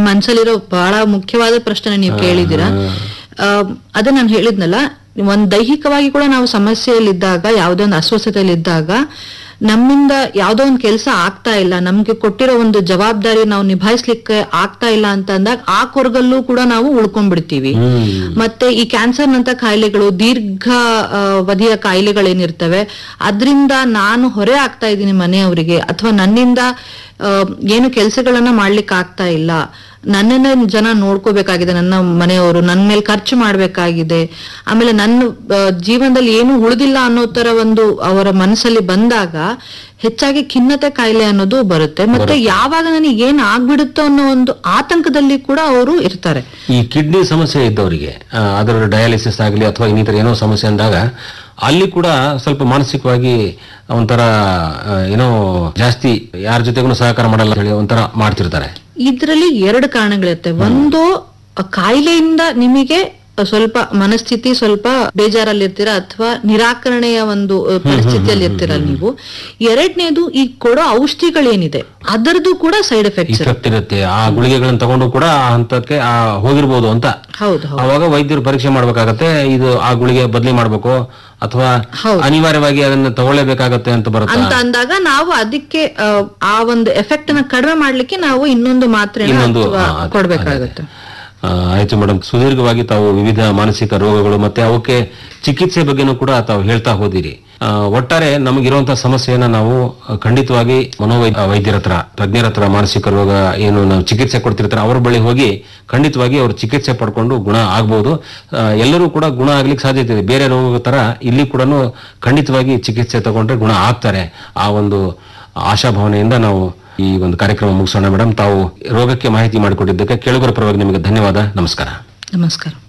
ಮನ್ಸಲ್ಲಿರೋ ಬಹಳ ಮುಖ್ಯವಾದ ಪ್ರಶ್ನೆ ನೀವು ಕೇಳಿದ್ದೀರಾ ಆ, ಅದೇ ನಾನು ಹೇಳಿದ್ನಲ್ಲ ಒಂದ್ ದೈಹಿಕವಾಗಿ ಕೂಡ ನಾವು ಸಮಸ್ಯೆಯಲ್ಲಿದ್ದಾಗ ಯಾವುದೋ ಒಂದು ಅಸ್ವಸ್ಥತೆಯಲ್ಲಿದ್ದಾಗ ನಮ್ಮಿಂದ ಯಾವ್ದೋ ಒಂದು ಕೆಲಸ ಆಗ್ತಾ ಇಲ್ಲ ನಮ್ಗೆ ಕೊಟ್ಟಿರೋ ಒಂದು ಜವಾಬ್ದಾರಿ ನಾವು ನಿಭಾಯಿಸ್ಲಿಕ್ಕೆ ಆಗ್ತಾ ಇಲ್ಲ ಅಂತ ಅಂದಾಗ ಆ ಕೊರಗಲ್ಲೂ ಕೂಡ ನಾವು ಉಳ್ಕೊಂಡ್ಬಿಡ್ತೀವಿ ಮತ್ತೆ ಈ ಕ್ಯಾನ್ಸರ್ ನಂತ ಕಾಯಿಲೆಗಳು ದೀರ್ಘ ಆ, ಅವಧಿಯ ಕಾಯಿಲೆಗಳೇನಿರ್ತವೆ ಅದರಿಂದ ನಾನು ಹೊರೆ ಆಗ್ತಾ ಇದ್ದೀನಿ ಮನೆಯವರಿಗೆ ಅಥವಾ ನನ್ನಿಂದ ಆ, ಏನು ಕೆಲಸಗಳನ್ನ ಮಾಡ್ಲಿಕ್ಕೆ ಆಗ್ತಾ ಇಲ್ಲ ನನ್ನನ್ನೇ ಜನ ನೋಡ್ಕೋಬೇಕಾಗಿದೆ ನನ್ನ ಮನೆಯವರು ನನ್ನ ಮೇಲೆ ಖರ್ಚು ಮಾಡ್ಬೇಕಾಗಿದೆ ಆಮೇಲೆ ನನ್ನ ಆ, ಜೀವನದಲ್ಲಿ ಏನು ಉಳಿದಿಲ್ಲ ಅನ್ನೋ ತರ ಒಂದು ಅವರ ಮನಸ್ಸಲ್ಲಿ ಬಂದಾಗ ಹೆಚ್ಚಾಗಿ ಖಿನ್ನತೆ ಕಾಯಿಲೆ ಅನ್ನೋದು ಬರುತ್ತೆ ಮತ್ತೆ ಯಾವಾಗ ನನಗೆ ಏನ್ ಆಗ್ಬಿಡುತ್ತೋ ಅನ್ನೋ ಒಂದು ಆತಂಕದಲ್ಲಿ ಕೂಡ ಅವರು ಇರ್ತಾರೆ ಈ ಕಿಡ್ನಿ ಸಮಸ್ಯೆ ಇದ್ದವರಿಗೆ ಆ, ಅದರ ಡಯಾಲಿಸಿಸ್ ಆಗಲಿ ಅಥವಾ ಇನ್ನಿತರ ಏನೋ ಸಮಸ್ಯೆ ಅಂದಾಗ ಅಲ್ಲಿ ಕೂಡ ಸ್ವಲ್ಪ ಮಾನಸಿಕವಾಗಿ ಒಂಥರ ಆ, ಏನೋ ಜಾಸ್ತಿ ಯಾರ ಜೊತೆಗೂ ಸಹಕಾರ ಮಾಡಲ್ಲ ಅಂತ ಹೇಳಿ ಒಂಥರ ಮಾಡ್ತಿರ್ತಾರೆ ಇದರಲ್ಲಿ ಎರಡು ಕಾರಣಗಳಿರುತ್ತೆ ಒಂದು ಆ ಕಾಯಿಲೆಯಿಂದ ನಿಮಗೆ ಸ್ವಲ್ಪ ಮನಸ್ಥಿತಿ ಸ್ವಲ್ಪ ಬೇಜಾರಲ್ಲಿರ್ತೀರಾ ಅಥವಾ ನಿರಾಕರಣೆಯ ಒಂದು ಅ, ಪರಿಸ್ಥಿತಿಯಲ್ಲಿ ಇರ್ತೀರ ನೀವು ಎರಡನೇದು ಈ ಕೊಡೋ ಔಷಧಿಗಳೇನಿದೆ ಅದರದ್ದು ಕೂಡ ಸೈಡ್ ಎಫೆಕ್ಟ್ಸ್ ಇಫೆಕ್ಟ್ ಇರುತ್ತೆ ಆ ಗುಳಿಗೆಗಳನ್ನ ತಗೊಂಡು ಕೂಡ ಆ ಹಂತಕ್ಕೆ ಆ ಹೋಗಿರ್ಬೋದು ಅಂತ ಹೌದು ಹೌದು ಅವಾಗ ವೈದ್ಯರು ಪರೀಕ್ಷೆ ಮಾಡ್ಬೇಕಾಗತ್ತೆ ಇದು ಆ ಗುಳಿಗೆ ಬದಲಿ ಮಾಡ್ಬೇಕು ಅಥವಾ ಹೌದು. ಅನಿವಾರ್ಯವಾಗಿ ಅದನ್ನ ತಗೊಳ್ಳೇಬೇಕಾಗತ್ತೆ ಅಂತ ಬರುತ್ತೆ ಅಂತ ಅಂದಾಗ ನಾವು ಅದಕ್ಕೆ ಆ, ಆ ಒಂದು ಎಫೆಕ್ಟ್ ನ ಕಡಿಮೆ ಮಾಡ್ಲಿಕ್ಕೆ ನಾವು ಇನ್ನೊಂದು ಮಾತ್ರೆ ಇನ್ನೊಂದು ಆ, ಅದೇ, ಕೊಡ್ಬೇಕಾಗುತ್ತೆ ಆ, ಆಯ್ತು ಮೇಡಮ್ ಸುದೀರ್ಘವಾಗಿ ತಾವು ವಿವಿಧ ಮಾನಸಿಕ ರೋಗಗಳು ಮತ್ತೆ ಅವಕ್ಕೆ ಚಿಕಿತ್ಸೆ ಬಗ್ಗೆನೂ ಕೂಡ ತಾವು ಹೇಳ್ತಾ ಹೋದಿರಿ ಆ, ಒಟ್ಟಾರೆ ನಮಗಿರುವಂತಹ ಸಮಸ್ಯೆಯನ್ನ ನಾವು ಆ, ಖಂಡಿತವಾಗಿ ಮನೋವೈದ್ಯ ವೈದ್ಯರ ಹತ್ರ ತಜ್ಞರ ಹತ್ರ ಮಾನಸಿಕ ರೋಗ ಏನು ನಾವು ಚಿಕಿತ್ಸೆ ಕೊಡ್ತಿರ್ತಾರೆ ಅವ್ರ ಬಳಿ ಹೋಗಿ ಖಂಡಿತವಾಗಿ ಅವ್ರು ಚಿಕಿತ್ಸೆ ಪಡ್ಕೊಂಡು ಗುಣ ಆಗ್ಬೋದು ಆ, ಎಲ್ಲರೂ ಕೂಡ ಗುಣ ಆಗ್ಲಿಕ್ಕೆ ಸಾಧ್ಯತೆ ಇದೆ ಬೇರೆ ರೋಗದ ತರ ಇಲ್ಲಿ ಕೂಡ ಖಂಡಿತವಾಗಿ ಚಿಕಿತ್ಸೆ ತಗೊಂಡ್ರೆ ಗುಣ ಆಗ್ತಾರೆ ಆ ಒಂದು ಆಶಾಭಾವನೆಯಿಂದ ನಾವು ಈ ಒಂದು ಕಾರ್ಯಕ್ರಮ ಮುಗಿಸೋಣ ಮೇಡಮ್ ತಾವು ರೋಗಕ್ಕೆ ಮಾಹಿತಿ ಮಾಡಿಕೊಟ್ಟಿದ್ದಕ್ಕೆ ಕೇಳುಗರ ಪರವಾಗಿ ನಿಮಗೆ ಧನ್ಯವಾದ ನಮಸ್ಕಾರ ನಮಸ್ಕಾರ